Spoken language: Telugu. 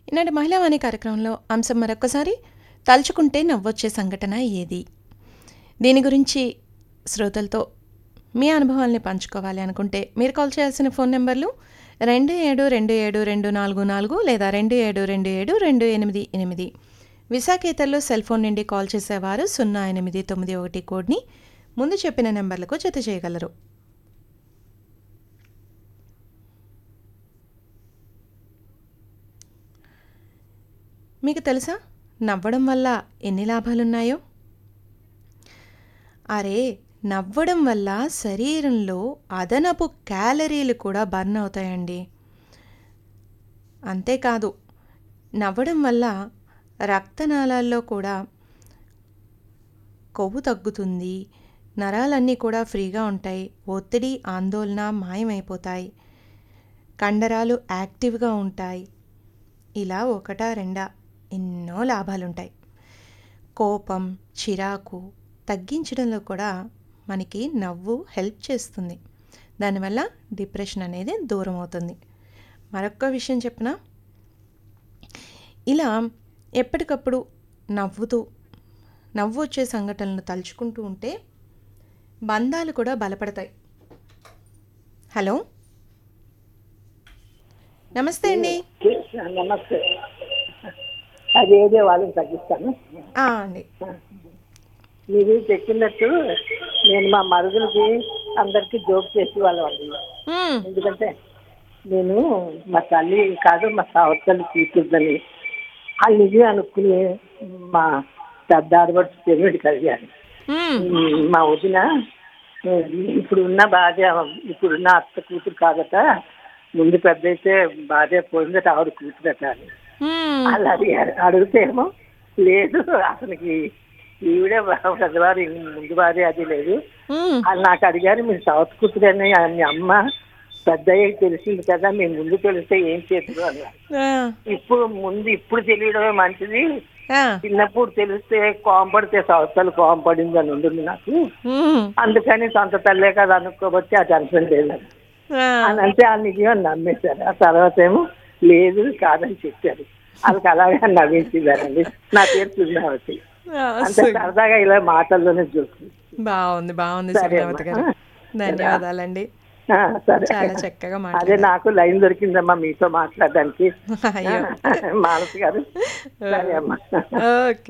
ఈనాటి మహిళావాణి కార్యక్రమంలో అంశం మరొకసారి తలుచుకుంటే నవ్వొచ్చే సంఘటన ఏది దీని గురించి శ్రోతలతో మీ అనుభవాల్ని పంచుకోవాలి అనుకుంటే మీరు కాల్ చేయాల్సిన ఫోన్ నెంబర్లు రెండు ఏడు రెండు ఏడు రెండు నాలుగు నాలుగు లేదా రెండు ఏడు రెండు ఏడు రెండు ఎనిమిది ఎనిమిది విశాఖేతల్లో సెల్ ఫోన్ నుండి కాల్ చేసేవారు సున్నా ఎనిమిది తొమ్మిది ఒకటి కోడ్ని ముందు చెప్పిన నెంబర్లకు జత చేయగలరు మీకు తెలుసా నవ్వడం వల్ల ఎన్ని లాభాలున్నాయో అరే నవ్వడం వల్ల శరీరంలో అదనపు క్యాలరీలు కూడా బర్న్ అవుతాయండి అంతేకాదు నవ్వడం వల్ల రక్తనాళాల్లో కూడా కొవ్వు తగ్గుతుంది నరాలన్నీ కూడా ఫ్రీగా ఉంటాయి ఒత్తిడి ఆందోళన మాయమైపోతాయి కండరాలు యాక్టివ్గా ఉంటాయి ఇలా ఒకటా రెండా ఎన్నో లాభాలుంటాయి కోపం చిరాకు తగ్గించడంలో కూడా మనకి నవ్వు హెల్ప్ చేస్తుంది దానివల్ల డిప్రెషన్ అనేది దూరం అవుతుంది మరొక విషయం చెప్పిన ఇలా ఎప్పటికప్పుడు నవ్వుతూ నవ్వు వచ్చే సంఘటనలు తలుచుకుంటూ ఉంటే బంధాలు కూడా బలపడతాయి హలో నమస్తే అండి నమస్తే అది ఏదో వాళ్ళని తగ్గిస్తాను ఆ, అండి మీరు చెప్పినట్టు నేను మా మరుగులకి అందరికి జోక్ చేసి వాళ్ళండి మ్మ్. ఎందుకంటే నేను మా తల్లి కాదు మా సావతల్లి కూతుర్దని వాళ్ళు నిజమే అనుకుని మా పెద్ద ఆడబడి పెరుమిడి కలిగాను మ్మ్. మా వదిన ఇప్పుడున్న భార్య ఇప్పుడున్న అత్త కూతురు కాబట్ట ముందు పెద్ద అయితే భార్య పోయిందట ఆవిడ కూతురట అని మ్మ్. వాళ్ళు అడిగారు అడిగితేమో లేదు అతనికి ఈవిడే పెద్దవారు ముందు భార్య అది లేదు మ్మ్. వాళ్ళు నాకు అడిగారు మీరు సౌత్ కూతురని మీ అమ్మ పెద్ద అయ్యాక తెలిసింది కదా మేము ముందు తెలిస్తే ఏం చేతురు అన్నారు ఆ, ఇప్పుడు ముందు ఇప్పుడు తెలియడమే మంచిది ఆ, చిన్నప్పుడు తెలిస్తే కోంపడితే సంవత్సరాలు కోంపడింది అని ఉంటుంది నాకు మ్మ్. అందుకని సొంత తల్లే కదా అనుకోబట్టి ఆ టెన్షన్ లేదు ఆ, అని అంటే వాళ్ళు నిజం నమ్మేశారు ఆ తర్వాత ఏమో లేదు కాదని చెప్పారు వాళ్ళకి అలాగే నవ్వించిందారండి నా పేరు సుజనావతి ఆ, అంతే సరదాగా ఇలా మాటల్లోనే చూసి బాగుంది బాగుంది సరే సుప్రభాత్ గారు అమ్మా. ధన్యవాదాలండి సరే చాలా చక్కగా అదే మాట్లాడారు నాకు లైన్ దొరికిందమ్మా మీతో మాట్లాడడానికి అయ్యో మానసి గారు సరే అమ్మా ఓకే